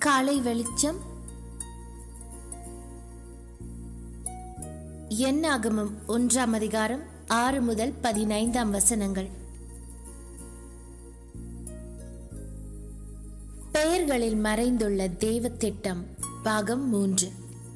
காலை வெளிச்சம் எண்ணாகமம் ஒன்றாம் அதிகாரம் ஆறு முதல் பதினைந்தாம் வசனங்கள் பெயர்களில் மறைந்துள்ள தேவ திட்டம் பாகம் மூன்று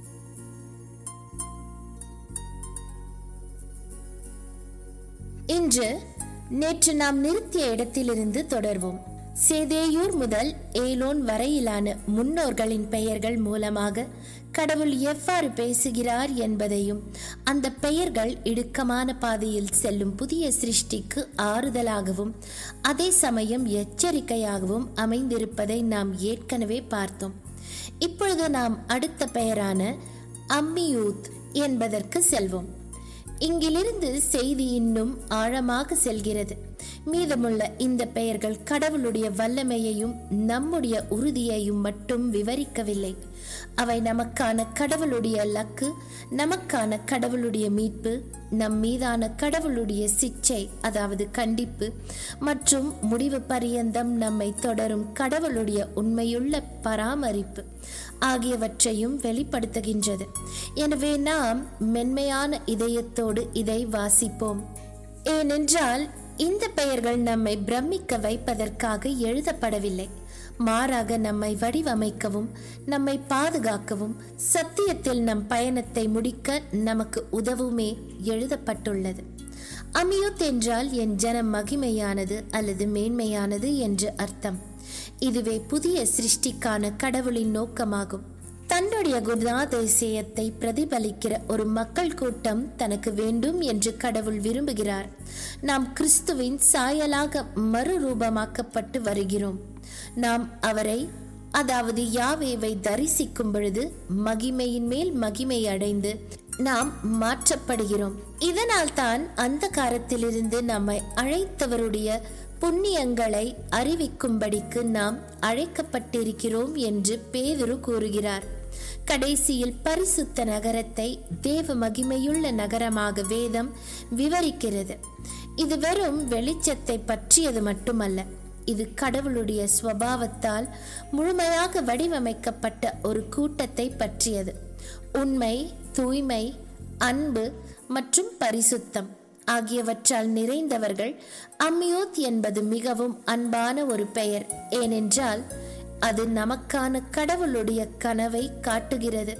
இன்று நேற்று நாம் நிறுத்திய இடத்திலிருந்து தொடர்வோம் சேதேயூர் முதல் ஏலோன் வரையிலான முன்னோர்களின் பெயர்கள் மூலமாக கடவுள் எவ்வாறு பேசுகிறார் என்பதையும் அந்த பெயர்கள் இடுக்கமான பாதையில் செல்லும் புதிய சிருஷ்டிக்கு ஆறுதலாகவும் அதே சமயம் எச்சரிக்கையாகவும் அமைந்திருப்பதை நாம் ஏற்கனவே பார்த்தோம் இப்பொழுது நாம் அடுத்த பெயரான அம்மியூத் என்பதற்கு செல்வோம் இங்கிலிருந்து செய்தி இன்னும் ஆழமாக செல்கிறது மீதமுள்ள இந்த பெயர்கள் கடவுளுடைய வல்லமையையும் நம்முடைய உறுதியையும் மட்டும் விவரிக்கவில்லை அவை நமக்கான கடவுளுடைய லக்கு நமக்கான கடவுளுடைய மீட்பு நம் மீதான கடவுளுடைய சிச்சை அதாவது கண்டிப்பு மற்றும் முடிவு பரியந்தம் நம்மை தொடரும் கடவுளுடைய உண்மையுள்ள பராமரிப்பு ஆகியவற்றையும் வெளிப்படுத்துகின்றது எனவே நாம் மென்மையான இதயத்தோடு இதை வாசிப்போம் ஏனென்றால் இந்த பெயர்கள் நம்மை பிரமிக்க வைப்பதற்காக எழுதப்படவில்லை மாறாக நம்மை வடிவமைக்கவும் நம்மை பாதுகாக்கவும் சத்தியத்தில் நம் பயணத்தை முடிக்க நமக்கு உதவுமே எழுதப்பட்டுள்ளது அமியோத் என்றால் என் ஜனம் மகிமையானது அல்லது மேன்மையானது என்று அர்த்தம் இதுவே புதிய சிருஷ்டிக்கான கடவுளின் நோக்கமாகும் தன்னுடைய குணாதிசயத்தை பிரதிபலிக்கிற ஒரு மக்கள் கூட்டம் தனக்கு வேண்டும் என்று கடவுள் விரும்புகிறார் நாம் கிறிஸ்துவின் சாயலாக மறுரூபமாக்கப்பட்டு வருகிறோம் நாம் அவரை அதாவது யாவேவை தரிசிக்கும் பொழுது மகிமையின் மேல் மகிமை அடைந்து நாம் மாற்றப்படுகிறோம் இதனால் தான் அந்த காலத்திலிருந்து நம்மை அழைத்தவருடைய புண்ணியங்களை அறிவிக்கும்படிக்கு நாம் அழைக்கப்பட்டிருக்கிறோம் என்று பேதுரு கூறுகிறார் கடைசியில் பரிசுத்த நகரத்தை தேவ மகிமையுள்ள நகரமாக வேதம் விவரிக்கிறது இது வெறும் வெளிச்சத்தை பற்றியது மட்டுமல்ல இது கடவுளுடைய ஸ்வபாவத்தால் முழுமையாக வடிவமைக்கப்பட்ட ஒரு கூட்டத்தை பற்றியது உண்மை தூய்மை அன்பு மற்றும் பரிசுத்தம் ஆகியவற்றால் நிறைந்தவர்கள் அம்மியோத் என்பது மிகவும் அன்பான ஒரு பெயர் ஏனென்றால் அது நமக்கான கடவுளுடைய கனவை காட்டுகிறது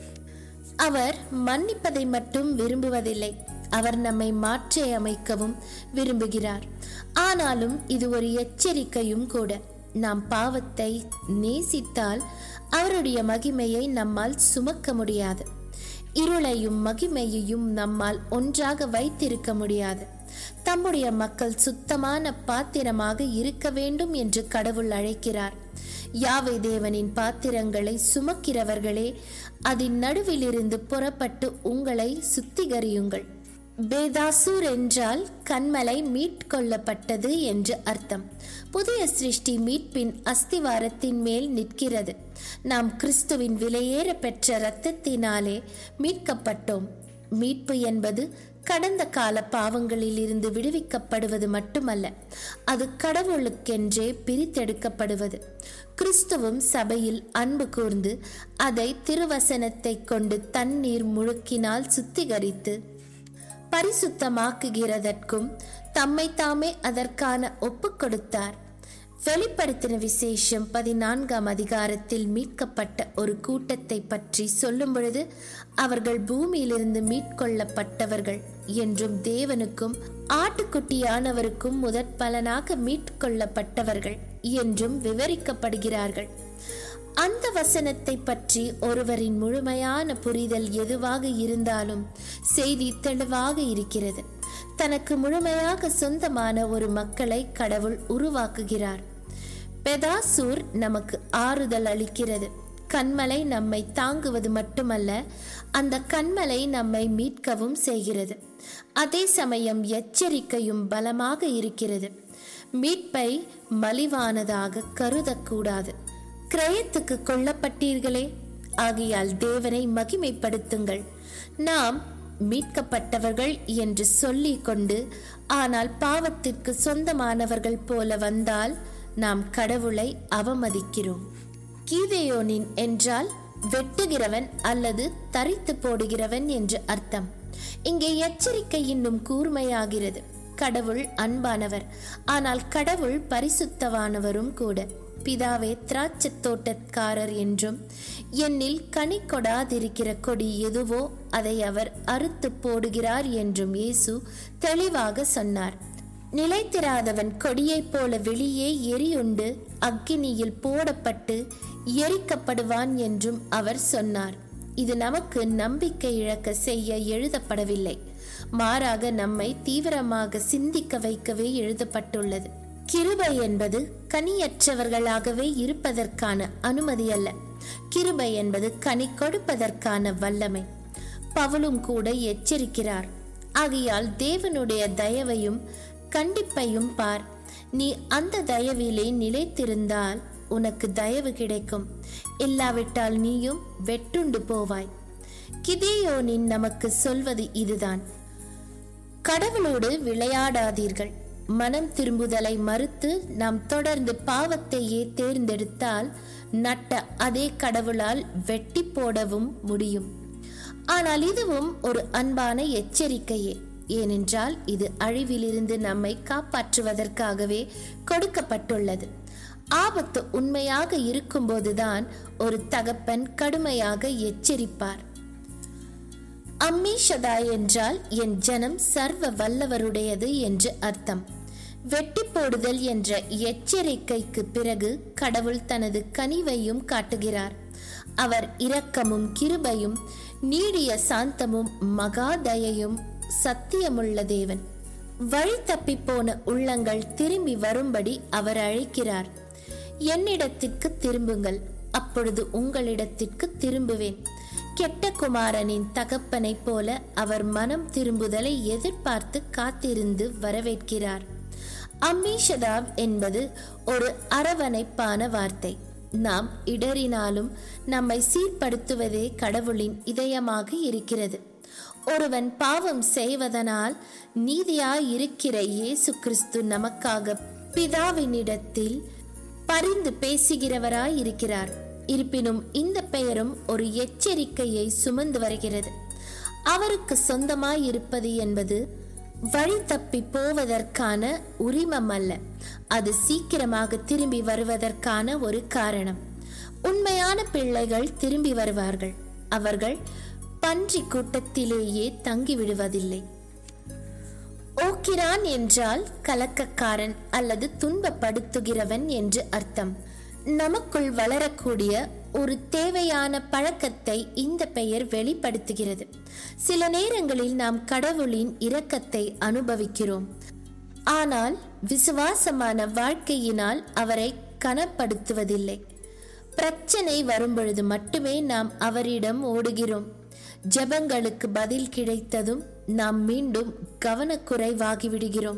அவர் மன்னிப்பதை மட்டும் விரும்புவதில்லை அவர் நம்மை மாற்றி அமைக்கவும் விரும்புகிறார் ஆனாலும் இது ஒரு எச்சரிக்கையும் கூட நாம் பாவத்தை நேசித்தால் அவருடைய மகிமையை நம்மால் சுமக்க முடியாது இருளையும் மகிமையையும் நம்மால் ஒன்றாக வைத்திருக்க முடியாது தம்முடைய மக்கள் சுத்தமான பாத்திரமாக இருக்க வேண்டும் என்று கடவுள் அழைக்கிறார் யாவை தேவனின் பாத்திரங்களை சுமக்கிறவர்களே அதன் நடுவிலிருந்து புறப்பட்டு உங்களை சுத்திகரியுங்கள் பேதாசூர் என்றால் கண்மலை மீட்கொள்ளப்பட்டது என்று அர்த்தம் புதிய சிருஷ்டி மீட்பின் அஸ்திவாரத்தின் மேல் நிற்கிறது நாம் கிறிஸ்துவின் விலையேற பெற்ற இரத்தத்தினாலே மீட்கப்பட்டோம் மீட்பு என்பது கடந்த கால பாவங்களில் இருந்து விடுவிக்கப்படுவது மட்டுமல்ல அது கடவுளுக்கென்றே பிரித்தெடுக்கப்படுவது கிறிஸ்துவும் சபையில் அன்பு கூர்ந்து அதை திருவசனத்தை கொண்டு தண்ணீர் முழுக்கினால் சுத்திகரித்து பரிசுத்தமாக்குகிறதற்கும் தம்மை தாமே அதற்கான ஒப்பு கொடுத்தார் வெளிப்படுத்தின விசேஷம் பதினான்காம் அதிகாரத்தில் மீட்கப்பட்ட ஒரு கூட்டத்தை பற்றி சொல்லும் பொழுது அவர்கள் பூமியிலிருந்து மீட்கொள்ளப்பட்டவர்கள் என்றும் தேவனுக்கும் ஆட்டுக்குட்டியானவருக்கும் முதற் பலனாக மீட்கொள்ளப்பட்டவர்கள் என்றும் விவரிக்கப்படுகிறார்கள் அந்த வசனத்தை பற்றி ஒருவரின் முழுமையான புரிதல் எதுவாக இருந்தாலும் செய்தி தெளிவாக இருக்கிறது தனக்கு முழுமையாக சொந்தமான ஒரு மக்களை கடவுள் உருவாக்குகிறார் பெதாசூர் நமக்கு ஆறுதல் அளிக்கிறது கண்மலை நம்மை தாங்குவது மட்டுமல்ல அந்த கண்மலை நம்மை மீட்கவும் செய்கிறது அதே சமயம் எச்சரிக்கையும் பலமாக இருக்கிறது மீட்பை மலிவானதாக கருதக்கூடாது கிரயத்துக்கு கொல்லப்பட்டீர்களே ஆகையால் தேவனை மகிமைப்படுத்துங்கள் நாம் மீட்கப்பட்டவர்கள் என்று சொல்லிக் கொண்டு ஆனால் பாவத்திற்கு சொந்தமானவர்கள் போல வந்தால் நாம் கடவுளை அவமதிக்கிறோம் கீதேயோனின் என்றால் வெட்டுகிறவன் அல்லது தரித்து போடுகிறவன் என்று அர்த்தம் இங்கே எச்சரிக்கை இன்னும் கூர்மையாகிறது கடவுள் அன்பானவர் ஆனால் கடவுள் பரிசுத்தவானவரும் கூட பிதாவே திராட்சத் தோட்டக்காரர் என்றும் என்னில் கனி கொடாதிருக்கிற கொடி எதுவோ அதை அவர் அறுத்து போடுகிறார் என்றும் இயேசு தெளிவாக சொன்னார் நிலைத்திராதவன் கொடியைப் போல வெளியே எரியுண்டு அக்கினியில் போடப்பட்டு எரிக்கப்படுவான் என்றும் அவர் சொன்னார் இது நமக்கு நம்பிக்கை இழக்க செய்ய எழுதப்படவில்லை மாறாக நம்மை தீவிரமாக சிந்திக்க வைக்கவே எழுதப்பட்டுள்ளது கிருபை என்பது கனியற்றவர்களாகவே இருப்பதற்கான அனுமதி அல்ல கிருபை என்பது கனி கொடுப்பதற்கான வல்லமை பவுலும் கூட எச்சரிக்கிறார் ஆகையால் தேவனுடைய தயவையும் கண்டிப்பையும் பார் நீ அந்த தயவிலே நிலைத்திருந்தால் உனக்கு தயவு கிடைக்கும் இல்லாவிட்டால் நீயும் வெட்டுண்டு போவாய் கிதேயோனின் நமக்கு சொல்வது இதுதான் கடவுளோடு விளையாடாதீர்கள் மனம் திரும்புதலை மறுத்து நாம் தொடர்ந்து பாவத்தையே தேர்ந்தெடுத்தால் நட்ட அதே கடவுளால் வெட்டி போடவும் முடியும் ஆனால் இதுவும் ஒரு அன்பான எச்சரிக்கையே ஏனென்றால் இது அழிவிலிருந்து நம்மை காப்பாற்றுவதற்காகவே கொடுக்கப்பட்டுள்ளது ஆபத்து உண்மையாக இருக்கும்போதுதான் ஒரு தகப்பன் கடுமையாக எச்சரிப்பார் அம்மீஷதா என்றால் என் ஜனம் சர்வ வல்லவருடையது என்று அர்த்தம் வெட்டி போடுதல் என்ற எச்சரிக்கைக்கு பிறகு கடவுள் தனது கனிவையும் காட்டுகிறார் அவர் இரக்கமும் கிருபையும் நீடிய சாந்தமும் மகாதயையும் சத்தியமுள்ள தேவன் வழி தப்பி போன உள்ளங்கள் திரும்பி வரும்படி அவர் அழைக்கிறார் என்னிடத்திற்கு திரும்புங்கள் அப்பொழுது உங்களிடத்திற்கு திரும்புவேன் கெட்ட குமாரனின் தகப்பனைப் போல அவர் மனம் திரும்புதலை எதிர்பார்த்து காத்திருந்து வரவேற்கிறார் அம்மீஷதாவ் என்பது ஒரு அரவணைப்பான வார்த்தை நாம் இடறினாலும் நம்மை சீர்படுத்துவதே கடவுளின் இதயமாக இருக்கிறது ஒருவன் பாவம் செய்வதனால் நீதியாய் இருக்கிற இயேசு கிறிஸ்து நமக்காக பிதாவினிடத்தில் பரிந்து பேசுகிறவராய் இருக்கிறார் இருப்பினும் இந்த பெயரும் ஒரு எச்சரிக்கையை சுமந்து வருகிறது அவருக்கு சொந்தமாய் இருப்பது என்பது வழி தப்பி போவதற்கான உரிமம் அல்ல அது சீக்கிரமாக திரும்பி வருவதற்கான ஒரு காரணம் உண்மையான பிள்ளைகள் திரும்பி வருவார்கள் அவர்கள் பன்றி கூட்டத்திலேயே தங்கிவிடுவதில்லை ஓக்கிரான் என்றால் கலக்கக்காரன் அல்லது துன்பப்படுத்துகிறவன் என்று அர்த்தம் நமக்குள் வளரக்கூடிய ஒரு தேவையான பழக்கத்தை இந்த பெயர் வெளிப்படுத்துகிறது சில நேரங்களில் நாம் கடவுளின் இரக்கத்தை அனுபவிக்கிறோம் ஆனால் விசுவாசமான வாழ்க்கையினால் அவரை கனப்படுத்துவதில்லை பிரச்சனை வரும்பொழுது மட்டுமே நாம் அவரிடம் ஓடுகிறோம் ஜெபங்களுக்கு பதில் கிடைத்ததும் நாம் மீண்டும் கவனக்குறைவாகி விடுகிறோம்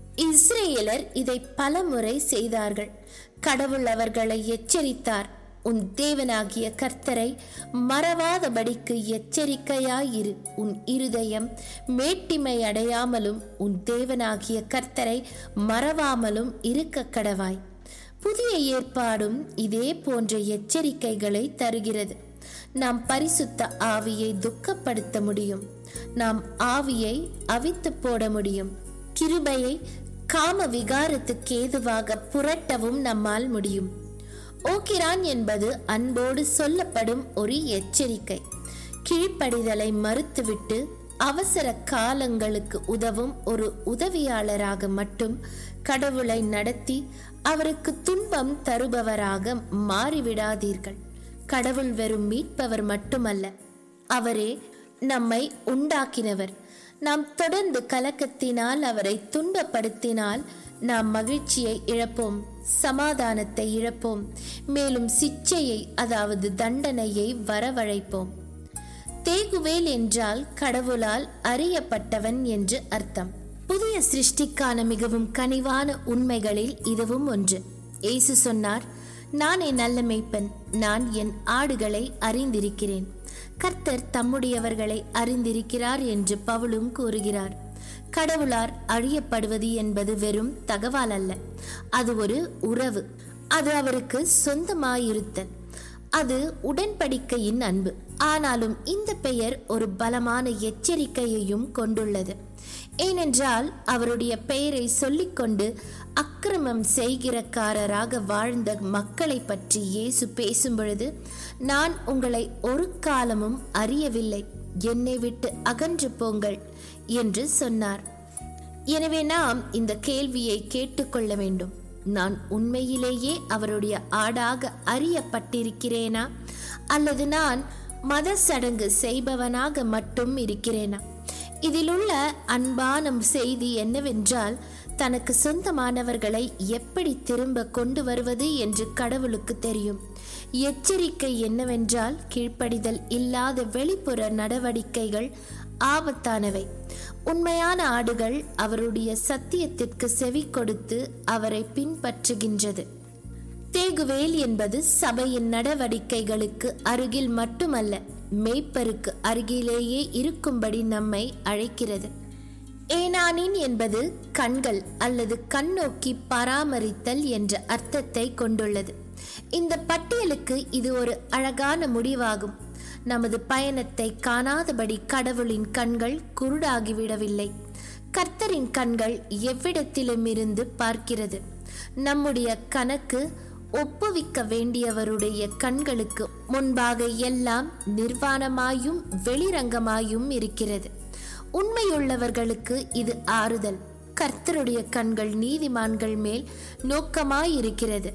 இஸ்ரேலர் இதை பலமுறை செய்தார்கள் கடவுள் அவர்களை எச்சரித்தார் உன் தேவனாகிய கர்த்தரை மறவாதபடிக்கு எச்சரிக்கையாயிரு உன் இருதயம் மேட்டிமை அடையாமலும் உன் தேவனாகிய கர்த்தரை மறவாமலும் இருக்க கடவாய் புதிய ஏற்பாடும் இதே போன்ற எச்சரிக்கைகளை தருகிறது நாம் பரிசுத்த ஆவியை துக்கப்படுத்த முடியும் நாம் ஆவியை அவித்து போட முடியும் கிருபையை காம விகாரத்துக்கு ஏதுவாக புரட்டவும் நம்மால் முடியும் ஓக்கிரான் என்பது அன்போடு சொல்லப்படும் ஒரு எச்சரிக்கை கீழ்ப்படிதலை மறுத்துவிட்டு அவசர காலங்களுக்கு உதவும் ஒரு உதவியாளராக மட்டும் கடவுளை நடத்தி அவருக்கு துன்பம் தருபவராக மாறிவிடாதீர்கள் கடவுள் வெறும் மீட்பவர் மட்டுமல்ல அவரே நம்மை உண்டாக்கினவர் நாம் தொடர்ந்து கலக்கத்தினால் அவரை துன்பப்படுத்தினால் நாம் மகிழ்ச்சியை இழப்போம் சமாதானத்தை இழப்போம் மேலும் சிச்சையை அதாவது தண்டனையை வரவழைப்போம் தேகுவேல் என்றால் கடவுளால் அறியப்பட்டவன் என்று அர்த்தம் புதிய சிருஷ்டிக்கான மிகவும் கனிவான உண்மைகளில் இதுவும் ஒன்று இயேசு சொன்னார் நானே நல்ல மேய்ப்பன் நான் என் ஆடுகளை அறிந்திருக்கிறேன் கர்த்தர் தம்முடையவர்களை அறிந்திருக்கிறார் என்று பவுலும் கூறுகிறார் கடவுளார் அழியப்படுவது என்பது வெறும் தகவல் அல்ல அது ஒரு உறவு அது அவருக்கு சொந்தமாயிருத்தல் அது உடன்படிக்கையின் அன்பு ஆனாலும் இந்த பெயர் ஒரு பலமான எச்சரிக்கையையும் கொண்டுள்ளது ஏனென்றால் அவருடைய பெயரை சொல்லிக்கொண்டு அக்கிரமம் செய்கிறக்காரராக வாழ்ந்த மக்களை பற்றி இயேசு பேசும் பொழுது நான் உங்களை ஒரு காலமும் அறியவில்லை என்னை விட்டு அகன்று போங்கள் என்று சொன்னார் எனவே நாம் இந்த கேள்வியை கேட்டுக்கொள்ள வேண்டும் நான் உண்மையிலேயே அவருடைய ஆடாக அறியப்பட்டிருக்கிறேனா அல்லது நான் மத சடங்கு செய்பவனாக மட்டும் இருக்கிறேனா இதிலுள்ள அன்பான செய்தி என்னவென்றால் தனக்கு சொந்தமானவர்களை எப்படி திரும்ப கொண்டு வருவது என்று கடவுளுக்கு தெரியும் எச்சரிக்கை என்னவென்றால் கீழ்ப்படிதல் இல்லாத வெளிப்புற நடவடிக்கைகள் ஆபத்தானவை உண்மையான ஆடுகள் அவருடைய சத்தியத்திற்கு செவி கொடுத்து அவரை பின்பற்றுகின்றது தேகுவேல் என்பது சபையின் நடவடிக்கைகளுக்கு அருகில் மட்டுமல்ல மேய்ப்பருக்கு அருகிலேயே இருக்கும்படி நம்மை அழைக்கிறது ஏனானின் என்பது கண்கள் அல்லது கண்ணோக்கி பராமரித்தல் என்ற அர்த்தத்தை கொண்டுள்ளது இந்த பட்டியலுக்கு இது ஒரு அழகான முடிவாகும் நமது பயணத்தை காணாதபடி கடவுளின் கண்கள் குருடாகிவிடவில்லை கர்த்தரின் கண்கள் எவ்விடத்திலும் இருந்து பார்க்கிறது நம்முடைய கணக்கு ஒப்புவிக்க வேண்டியவருடைய கண்களுக்கு முன்பாக எல்லாம் நிர்வாணமாயும் வெளிரங்கமாயும் இருக்கிறது உண்மையுள்ளவர்களுக்கு இது ஆறுதல் கர்த்தருடைய கண்கள் நீதிமான்கள் மேல் நோக்கமாயிருக்கிறது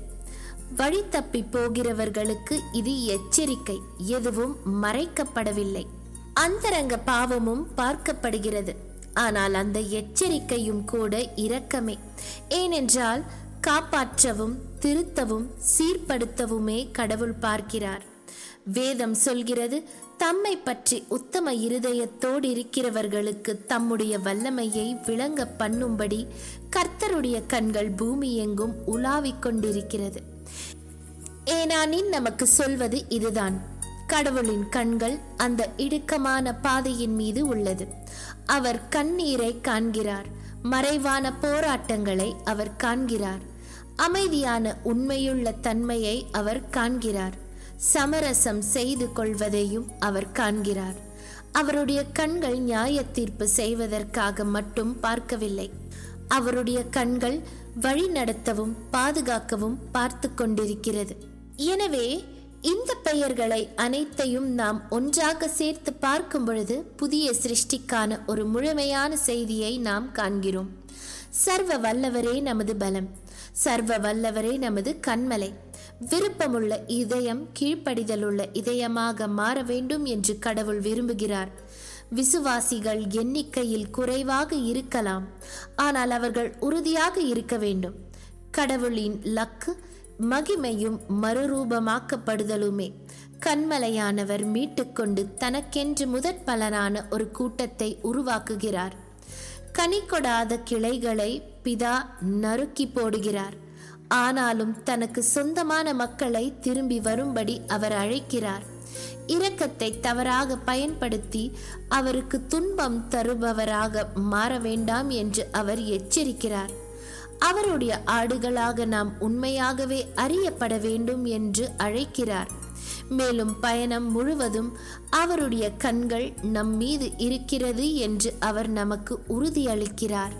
வழி தப்பி போகிறவர்களுக்கு இது எச்சரிக்கை எதுவும் மறைக்கப்படவில்லை அந்தரங்க பாவமும் பார்க்கப்படுகிறது ஆனால் அந்த எச்சரிக்கையும் கூட இரக்கமே ஏனென்றால் காப்பாற்றவும் திருத்தவும் சீர்படுத்தவுமே கடவுள் பார்க்கிறார் வேதம் சொல்கிறது தம்மை பற்றி உத்தம இருதயத்தோடு இருக்கிறவர்களுக்கு தம்முடைய வல்லமையை விளங்க பண்ணும்படி கர்த்தருடைய கண்கள் பூமி எங்கும் உலாவிக் கொண்டிருக்கிறது ஏனானின் நமக்கு சொல்வது இதுதான் கடவுளின் கண்கள் அந்த இடுக்கமான பாதையின் மீது உள்ளது அவர் கண்ணீரை காண்கிறார் மறைவான போராட்டங்களை அவர் காண்கிறார் அமைதியான உண்மையுள்ள தன்மையை அவர் காண்கிறார் சமரசம் செய்து கொள்வதையும் அவர் காண்கிறார் அவருடைய கண்கள் நியாய தீர்ப்பு செய்வதற்காக மட்டும் பார்க்கவில்லை அவருடைய கண்கள் வழி நடத்தவும் பாதுகாக்கவும் பார்த்து கொண்டிருக்கிறது எனவே இந்த பெயர்களை அனைத்தையும் நாம் ஒன்றாக சேர்த்து பார்க்கும் பொழுது புதிய சிருஷ்டிக்கான ஒரு முழுமையான செய்தியை நாம் காண்கிறோம் சர்வ வல்லவரே நமது பலம் சர்வ வல்லவரே நமது கண்மலை விருப்பமுள்ள இதயம் கீழ்ப்படிதலுள்ள இதயமாக மாற வேண்டும் என்று கடவுள் விரும்புகிறார் விசுவாசிகள் எண்ணிக்கையில் குறைவாக இருக்கலாம் ஆனால் அவர்கள் உறுதியாக இருக்க வேண்டும் கடவுளின் லக்கு மகிமையும் மறுரூபமாக்கப்படுதலுமே கண்மலையானவர் மீட்டுக்கொண்டு தனக்கென்று முதற் பலனான ஒரு கூட்டத்தை உருவாக்குகிறார் கனி கொடாத கிளைகளை பிதா நறுக்கி போடுகிறார் ஆனாலும் தனக்கு சொந்தமான மக்களை திரும்பி வரும்படி அவர் அழைக்கிறார் இரக்கத்தை தவறாக பயன்படுத்தி அவருக்கு துன்பம் தருபவராக மாற வேண்டாம் என்று அவர் எச்சரிக்கிறார் அவருடைய ஆடுகளாக நாம் உண்மையாகவே அறியப்பட வேண்டும் என்று அழைக்கிறார் மேலும் பயணம் முழுவதும் அவருடைய கண்கள் நம் மீது இருக்கிறது என்று அவர் நமக்கு உறுதியளிக்கிறார்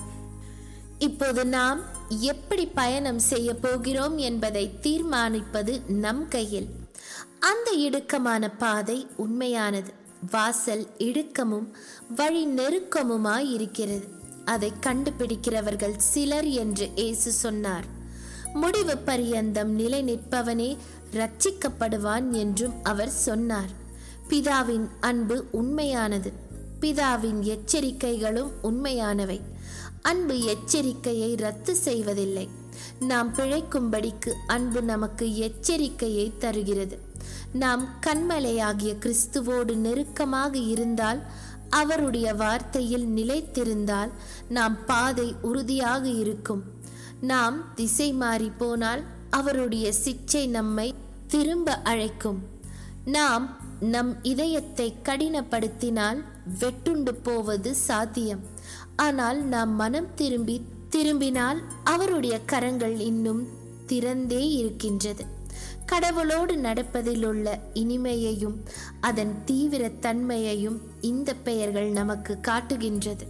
இப்போது நாம் எப்படி பயணம் செய்ய போகிறோம் என்பதை தீர்மானிப்பது நம் கையில் அந்த இடுக்கமான பாதை உண்மையானது வாசல் இடுக்கமும் வழி நெருக்கமுமாய் இருக்கிறது அதை கண்டுபிடிக்கிறவர்கள் சிலர் என்று இயேசு சொன்னார் முடிவு பரியந்தம் நிலை நிற்பவனே ரட்சிக்கப்படுவான் என்றும் அவர் சொன்னார் பிதாவின் அன்பு உண்மையானது பிதாவின் எச்சரிக்கைகளும் உண்மையானவை அன்பு எச்சரிக்கையை ரத்து செய்வதில்லை நாம் பிழைக்கும்படிக்கு அன்பு நமக்கு எச்சரிக்கையை தருகிறது நாம் கண்மலையாகிய கிறிஸ்துவோடு நெருக்கமாக இருந்தால் அவருடைய வார்த்தையில் நிலைத்திருந்தால் நாம் பாதை உறுதியாக இருக்கும் நாம் திசை மாறி போனால் அவருடைய சிச்சை நம்மை திரும்ப அழைக்கும் நாம் நம் இதயத்தை கடினப்படுத்தினால் வெட்டுண்டு போவது சாத்தியம் ஆனால் நாம் மனம் திரும்பி திரும்பினால் அவருடைய கரங்கள் இன்னும் திறந்தே இருக்கின்றது கடவுளோடு நடப்பதில் உள்ள இனிமையையும் அதன் தீவிர தன்மையையும் இந்த பெயர்கள் நமக்கு காட்டுகின்றது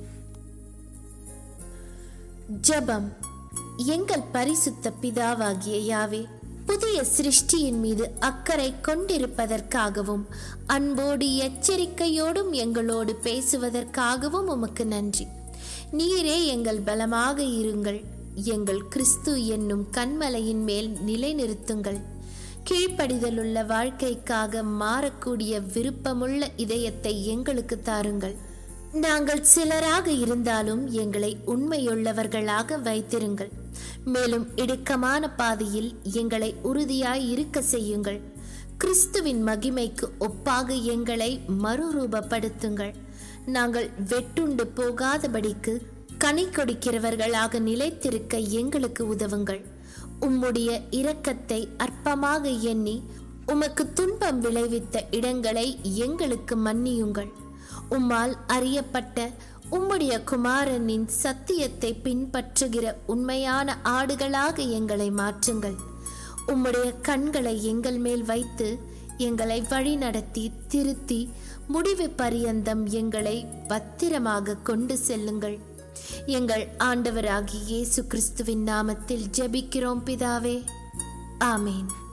ஜெபம் எங்கள் பரிசுத்த பிதாவாகிய யாவே புதிய சிருஷ்டியின் மீது அக்கறை கொண்டிருப்பதற்காகவும் அன்போடு எச்சரிக்கையோடும் எங்களோடு பேசுவதற்காகவும் உமக்கு நன்றி நீரே எங்கள் பலமாக இருங்கள் எங்கள் கிறிஸ்து என்னும் கண்மலையின் மேல் நிலைநிறுத்துங்கள் கீழ்ப்படிதலுள்ள வாழ்க்கைக்காக மாறக்கூடிய விருப்பமுள்ள இதயத்தை எங்களுக்கு தாருங்கள் நாங்கள் சிலராக இருந்தாலும் எங்களை உண்மையுள்ளவர்களாக வைத்திருங்கள் மேலும் இடுக்கமான பாதையில் எங்களை உறுதியாய் இருக்க செய்யுங்கள் கிறிஸ்துவின் மகிமைக்கு ஒப்பாக எங்களை மறுரூபப்படுத்துங்கள் நாங்கள் வெட்டுண்டு போகாதபடிக்கு கனி கொடுக்கிறவர்களாக நிலைத்திருக்க எங்களுக்கு உதவுங்கள் உம்முடைய இரக்கத்தை அற்பமாக எண்ணி உமக்கு துன்பம் விளைவித்த இடங்களை எங்களுக்கு மன்னியுங்கள் உம்மால் அறியப்பட்ட உம்முடைய குமாரனின் சத்தியத்தை பின்பற்றுகிற உண்மையான ஆடுகளாக எங்களை மாற்றுங்கள் உம்முடைய கண்களை எங்கள் மேல் வைத்து எங்களை வழிநடத்தி திருத்தி முடிவு பரியந்தம் எங்களை பத்திரமாக கொண்டு செல்லுங்கள் எங்கள் ஆண்டவராகிய இயேசு கிறிஸ்துவின் நாமத்தில் ஜெபிக்கிறோம் பிதாவே ஆமேன்